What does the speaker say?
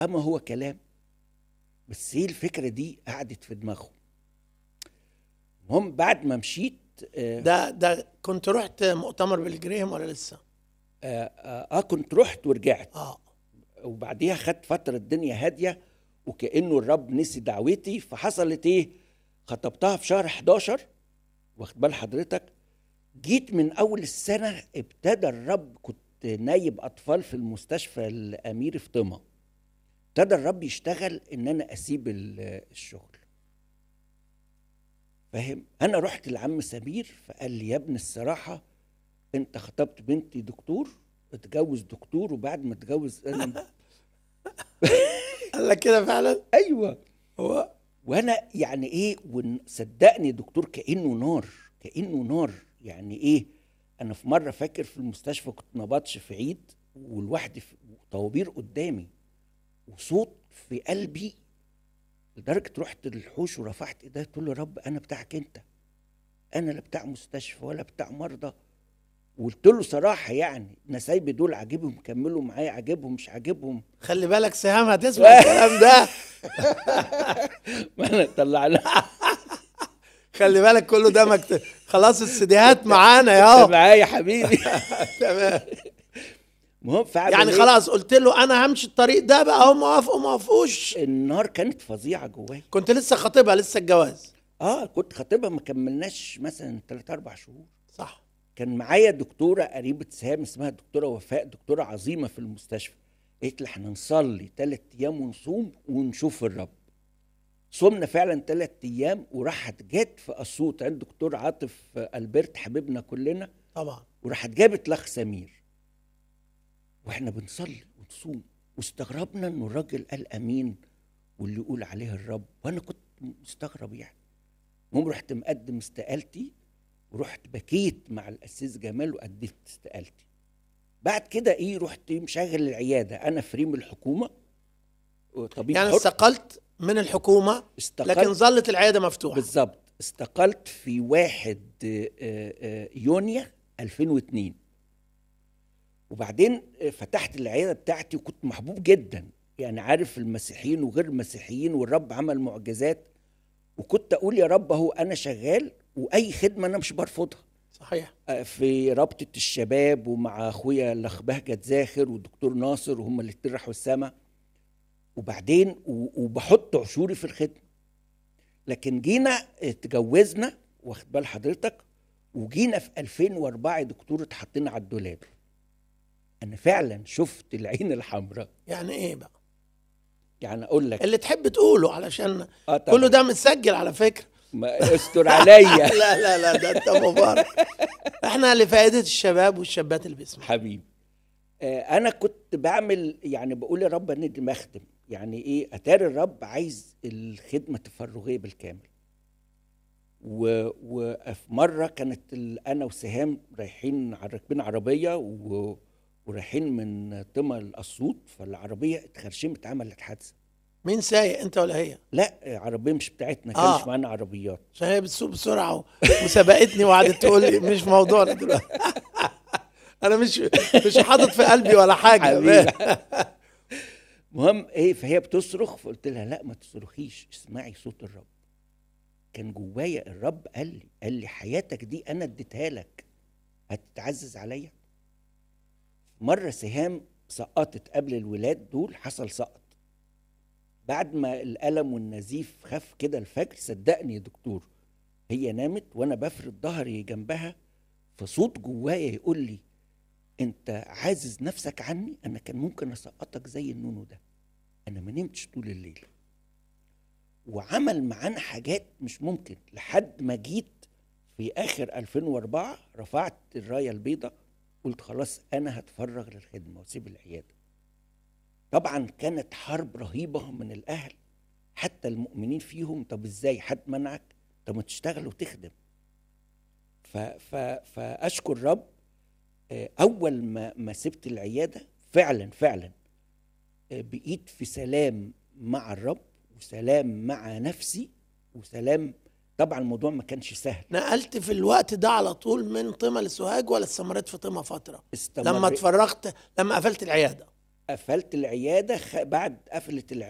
اما هو كلام بس هي الفكره دي قعدت في دماغهم المهم بعد ما مشيت آه, ده ده كنت رحت مؤتمر بالجريهم ولا لسه؟ آه, آه, اه كنت رحت ورجعت اه وبعديها خدت فتره الدنيا هاديه وكانه الرب نسي دعوتي فحصلت ايه خطبتها في شهر 11 واخد بال حضرتك جيت من اول السنه ابتدى الرب كنت نايب اطفال في المستشفى الاميري في طمع ابتدى الرب يشتغل ان انا اسيب ال- الشغل فاهم انا رحت لعم سمير فقال لي يا ابني الصراحه انت خطبت بنتي دكتور اتجوز دكتور وبعد ما اتجوز انا قال لك كده فعلا؟ ايوه هو وانا يعني ايه ون- صدقني يا دكتور كانه نار كانه نار يعني ايه انا في مره فاكر في المستشفى كنت نبطش في عيد والواحد في طوابير قدامي وصوت في قلبي لدرجه رحت للحوش ورفعت ايدي قلت له يا رب انا بتاعك انت انا لا بتاع مستشفى ولا بتاع مرضى وقلت له صراحه يعني نسايبي دول عاجبهم كملوا معايا عاجبهم مش عاجبهم خلي بالك سهام هتسمع الكلام ده ما انا طلعنا خلي بالك كله ده مكتب خلاص السيديهات معانا يا معايا يا حبيبي تمام المهم فعلا يعني إيه؟ خلاص قلت له انا همشي الطريق ده بقى هم وافقوا ما وافقوش النار كانت فظيعه جوايا كنت لسه خاطبها لسه الجواز اه كنت خاطبها ما كملناش مثلا 3 4 شهور صح كان معايا دكتوره قريبه سهام اسمها دكتوره وفاء دكتوره عظيمه في المستشفى قالت لي احنا نصلي ثلاث ايام ونصوم ونشوف الرب صمنا فعلا ثلاث ايام وراحت جت في اسيوط عند دكتور عاطف البرت حبيبنا كلنا طبعا وراحت جابت الاخ سمير واحنا بنصلي ونصوم واستغربنا انه الراجل قال امين واللي يقول عليه الرب وانا كنت مستغرب يعني المهم رحت مقدم استقالتي ورحت بكيت مع الاسيس جمال وقدمت استقالتي بعد كده ايه رحت مشغل العياده انا في ريم الحكومه طبيب يعني حر استقلت من الحكومه استقلت لكن ظلت العياده مفتوحه بالظبط استقلت في واحد آه، آه، يونيو 2002 وبعدين آه، فتحت العياده بتاعتي وكنت محبوب جدا يعني عارف المسيحيين وغير المسيحيين والرب عمل معجزات وكنت اقول يا رب اهو انا شغال واي خدمه انا مش برفضها صحيح آه، في رابطه الشباب ومع اخويا الاخ بهجت زاخر والدكتور ناصر وهم الاتنين راحوا السما وبعدين و- وبحط عشوري في الخدمه لكن جينا اتجوزنا واخد بال حضرتك وجينا في 2004 يا دكتور اتحطينا على الدولاب انا فعلا شفت العين الحمراء يعني ايه بقى يعني اقول لك اللي تحب تقوله علشان اه طبعا كله ده متسجل على فكره ما استر عليا لا لا لا ده انت مبارك احنا لفائده الشباب والشابات اللي بيسمعوا حبيبي آه، انا كنت بعمل يعني بقول يا رب انا دي مخدم يعني ايه اتاري الرب عايز الخدمه التفرغيه بالكامل و- وفي مره كانت ال- انا وسهام رايحين ع- راكبين عربيه و... ورايحين من طمع الاسيوط فالعربيه اتخرشمت عملت حادثه مين سايق انت ولا هي لا عربيه مش بتاعتنا آه. كانش معانا عربيات عشان هي بتسوق بسرعه و- وسبقتني وقعدت تقول لي مش موضوعنا دلوقتي انا مش مش حاطط في قلبي ولا حاجه حبيبي. المهم ايه فهي بتصرخ فقلت لها لا ما تصرخيش اسمعي صوت الرب كان جوايا الرب قال لي قال لي حياتك دي انا اديتها لك هتتعزز عليا مره سهام سقطت قبل الولاد دول حصل سقط بعد ما الالم والنزيف خف كده الفجر صدقني يا دكتور هي نامت وانا بفرد ظهري جنبها فصوت جوايا يقول لي انت عازز نفسك عني انا كان ممكن اسقطك زي النونو ده انا ما نمتش طول الليل وعمل معانا حاجات مش ممكن لحد ما جيت في اخر 2004 رفعت الرايه البيضاء قلت خلاص انا هتفرغ للخدمه واسيب العياده طبعا كانت حرب رهيبه من الاهل حتى المؤمنين فيهم طب ازاي حد منعك طب ما تشتغل وتخدم ف ف فاشكر رب آه، اول ما ما سبت العياده فعلا فعلا آه، بقيت في سلام مع الرب وسلام مع نفسي وسلام طبعا الموضوع ما كانش سهل نقلت في الوقت ده على طول من طمة لسوهاج ولا استمريت في طمة فترة استمر لما اتفرغت لما قفلت العيادة قفلت العياده خ... بعد قفلت العياده